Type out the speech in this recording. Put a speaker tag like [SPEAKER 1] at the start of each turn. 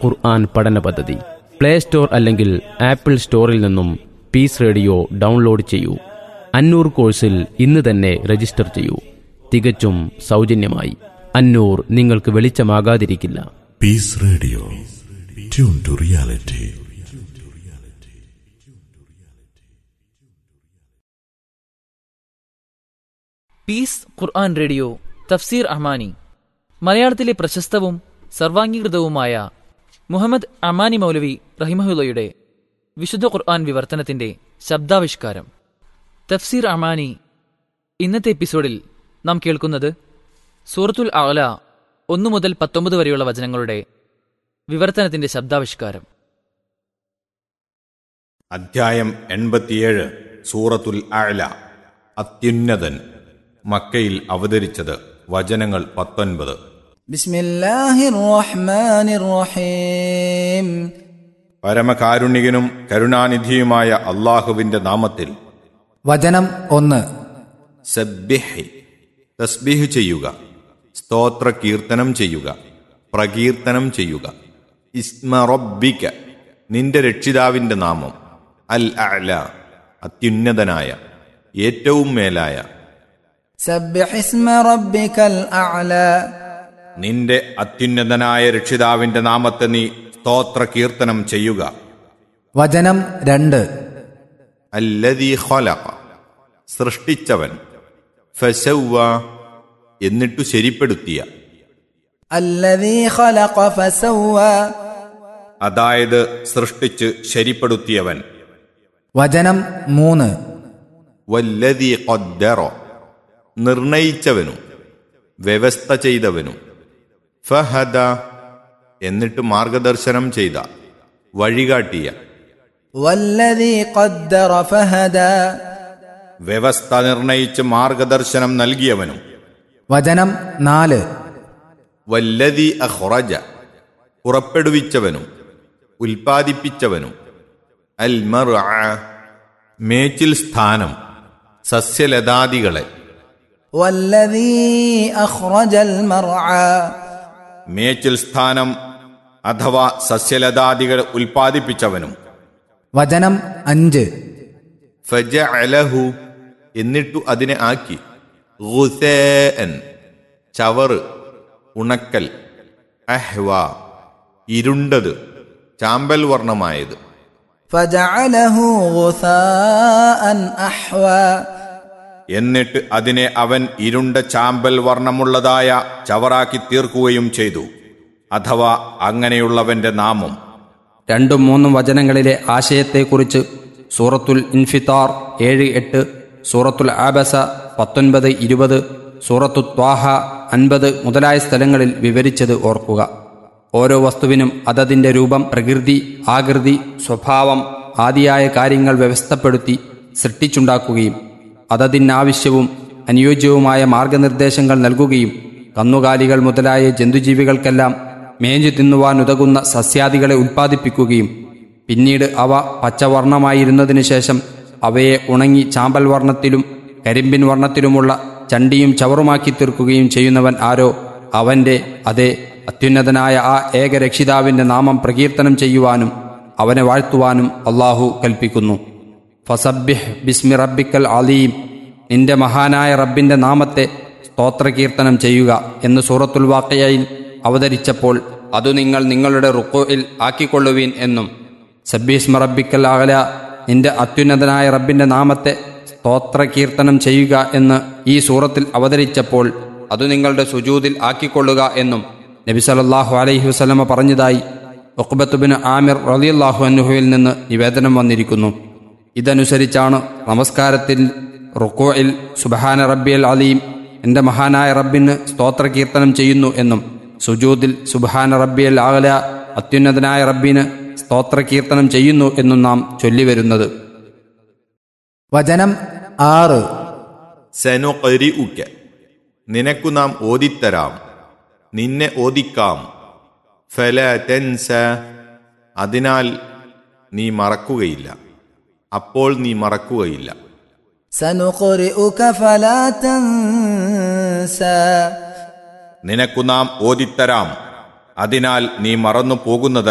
[SPEAKER 1] ഖുർആൻ പഠന പദ്ധതി play store അല്ലെങ്കിൽ ആപ്പിൾ സ്റ്റോറിൽ നിന്നും പീസ് റേഡിയോ ഡൗൺലോഡ് ചെയ്യൂ അന്നൂർ കോഴ്സിൽ ഇന്ന് തന്നെ രജിസ്റ്റർ ചെയ്യൂ തികച്ചും സൗജന്യമായി അന്നൂർ നിങ്ങൾക്ക് വെളിച്ചമാകാതിരിക്കില്ല
[SPEAKER 2] Peace Radio. Tune to reality.
[SPEAKER 3] Peace Quran radio തഫ്സീർ അമാനി മലയാളത്തിലെ പ്രശസ്തവും സർവാംഗീകൃതവുമായ മുഹമ്മദ് അമാനി മൗലവി റഹിമഹുല്ലയുടെ വിശുദ്ധ ഖുർആൻ വിവർത്തനത്തിന്റെ ശബ്ദാവിഷ്കാരം തഫ്സീർ അമാനി ഇന്നത്തെ എപ്പിസോഡിൽ നാം കേൾക്കുന്നത് സൂറത്തുൽ അഅല ഒന്നു മുതൽ പത്തൊമ്പത് വരെയുള്ള വചനങ്ങളുടെ വിവർത്തനത്തിന്റെ ശബ്ദാവിഷ്കാരം
[SPEAKER 4] അധ്യായം എൺപത്തിയേഴ് സൂറത്തുൽ അഅല അത്യുന്നതൻ മക്കയിൽ അവതരിച്ചത് വചനങ്ങൾ പത്തൊൻപത്
[SPEAKER 5] بسم الله الرحمن الرحيم
[SPEAKER 4] പരമകാരുണികനും കരുണാനിധിയുമായ അള്ളാഹുവിന്റെ നാമത്തിൽ
[SPEAKER 5] വചനം ഒന്ന്
[SPEAKER 4] സബ്ബിഹി തസ്ബിഹ് ചെയ്യുക സ്തോത്ര കീർത്തനം ചെയ്യുക പ്രകീർത്തനം ചെയ്യുക ഇസ്മ റബ്ബിക നിന്റെ രക്ഷിതാവിന്റെ നാമം അൽ അഅല അത്യുന്നതനായ ഏറ്റവും മേലായ
[SPEAKER 5] سبح اسم ربك الأعلى
[SPEAKER 4] നിന്റെ അത്യുന്നതനായ രക്ഷിതാവിന്റെ നാമത്തെ നീ സ്തോത്ര കീർത്തനം ചെയ്യുക
[SPEAKER 5] വചനം രണ്ട്
[SPEAKER 4] അല്ലദീ ഖലഖ സൃഷ്ടിച്ചവൻ ഫസവ്വ എന്നിട്ടു ശരിപ്പെടുത്തിയ
[SPEAKER 5] الذي خلق فسوى
[SPEAKER 4] അതായത് സൃഷ്ടിച്ച് ശരിപ്പെടുത്തിയവൻ
[SPEAKER 5] വചനം മൂന്ന്
[SPEAKER 4] വല്ലതീ ഖദ്ദറ നിർണയിച്ചവനും വ്യവസ്ഥ ചെയ്തവനും ഫഹദ എന്നിട്ട് മാർഗദർശനം ചെയ്ത വഴികാട്ടിയ
[SPEAKER 5] والذي قدر فهدى
[SPEAKER 4] വ്യവസ്ഥ നിർണയിച്ച് മാർഗദർശനം നൽകിയവനും
[SPEAKER 5] വചനം നാല്
[SPEAKER 4] വല്ലതി അഹ്റജ പുറപ്പെടുവിച്ചവനും ഉൽപ്പാദിപ്പിച്ചവനും അൽ മർ മേച്ചിൽ സ്ഥാനം സസ്യലതാദികളെ
[SPEAKER 5] والذي أخرج المرعى
[SPEAKER 4] മേച്ചിൽ സ്ഥാനം അഥവാ സസ്യലതാദികൾ ഉൽപ്പാദിപ്പിച്ചവനും
[SPEAKER 5] വചനം അഞ്ച്
[SPEAKER 4] ഫജ അലഹു എന്നിട്ടു അതിനെ ആക്കി ഗുസേൻ ചവറ് ഉണക്കൽ അഹ്വ ഇരുണ്ടത് ചാമ്പൽ വർണ്ണമായത്
[SPEAKER 5] فجعله غثاء أحوى
[SPEAKER 4] എന്നിട്ട് അതിനെ അവൻ ഇരുണ്ട ചാമ്പൽ വർണ്ണമുള്ളതായ ചവറാക്കി തീർക്കുകയും ചെയ്തു അഥവാ അങ്ങനെയുള്ളവന്റെ നാമം
[SPEAKER 6] രണ്ടും മൂന്നും വചനങ്ങളിലെ ആശയത്തെക്കുറിച്ച് സൂറത്തുൽ ഇൻഫിത്താർ ഏഴ് എട്ട് സൂറത്തുൽ ആബസ പത്തൊൻപത് ഇരുപത് സൂറത്തു ത്വാഹ അൻപത് മുതലായ സ്ഥലങ്ങളിൽ വിവരിച്ചത് ഓർക്കുക ഓരോ വസ്തുവിനും അതതിൻ്റെ രൂപം പ്രകൃതി ആകൃതി സ്വഭാവം ആദിയായ കാര്യങ്ങൾ വ്യവസ്ഥപ്പെടുത്തി സൃഷ്ടിച്ചുണ്ടാക്കുകയും അതതിനാവശ്യവും അനുയോജ്യവുമായ മാർഗനിർദ്ദേശങ്ങൾ നൽകുകയും കന്നുകാലികൾ മുതലായ ജന്തുജീവികൾക്കെല്ലാം മേഞ്ഞു തിന്നുവാൻ ഉതകുന്ന സസ്യാദികളെ ഉൽപ്പാദിപ്പിക്കുകയും പിന്നീട് അവ പച്ചവർണ്ണമായിരുന്നതിനു ശേഷം അവയെ ഉണങ്ങി ചാമ്പൽ വർണ്ണത്തിലും കരിമ്പിൻ വർണ്ണത്തിലുമുള്ള ചണ്ടിയും ചവറുമാക്കി തീർക്കുകയും ചെയ്യുന്നവൻ ആരോ അവന്റെ അതേ അത്യുന്നതനായ ആ ഏകരക്ഷിതാവിന്റെ നാമം പ്രകീർത്തനം ചെയ്യുവാനും അവനെ വാഴ്ത്തുവാനും അള്ളാഹു കൽപ്പിക്കുന്നു ഫസബ്ബിഹ് ബിസ്മി റബ്ബിക്കൽ അലീം നിന്റെ മഹാനായ റബ്ബിന്റെ നാമത്തെ സ്തോത്രകീർത്തനം ചെയ്യുക എന്ന് സൂറത്തുൽ വാക്കയയിൽ അവതരിച്ചപ്പോൾ അതു നിങ്ങൾ നിങ്ങളുടെ റുക്കോയിൽ ആക്കിക്കൊള്ളുവീൻ എന്നും സബ്ബീസ്മ റബ്ബിക്കൽ അകല നിന്റെ അത്യുന്നതനായ റബ്ബിന്റെ നാമത്തെ സ്തോത്രകീർത്തനം ചെയ്യുക എന്ന് ഈ സൂറത്തിൽ അവതരിച്ചപ്പോൾ അതു നിങ്ങളുടെ സുജൂതിൽ ആക്കിക്കൊള്ളുക എന്നും നബി സല്ലല്ലാഹു അലൈഹി വസല്ലമ പറഞ്ഞതായി ഒക്ബത്തുബിന് ആമിർ റളിയല്ലാഹു അൻഹുവിൽ നിന്ന് നിവേദനം വന്നിരിക്കുന്നു ഇതനുസരിച്ചാണ് നമസ്കാരത്തിൽ റുക്കോയിൽ സുബഹാന റബ്ബിയൽ അലീം എൻ്റെ മഹാനായ റബ്ബിന് സ്തോത്രകീർത്തനം ചെയ്യുന്നു എന്നും സുജൂദിൽ സുബഹാന റബ്ബിയൽ ആകല അത്യുന്നതനായ റബ്ബിന് സ്തോത്രകീർത്തനം ചെയ്യുന്നു എന്നും നാം ചൊല്ലിവരുന്നത്
[SPEAKER 5] വചനം ആറ്
[SPEAKER 4] സെനുകരിഉക്ക നിനക്കു നാം ഓതിത്തരാം നിന്നെ ഓദിക്കാം ഫല തെൻസ അതിനാൽ നീ മറക്കുകയില്ല അപ്പോൾ നീ മറക്കുകയില്ല
[SPEAKER 5] سنقرئك فلا تنسى
[SPEAKER 4] നിനക്കു നാം ഓതിത്തരാം അതിനാൽ നീ മറന്നു പോകുന്നത്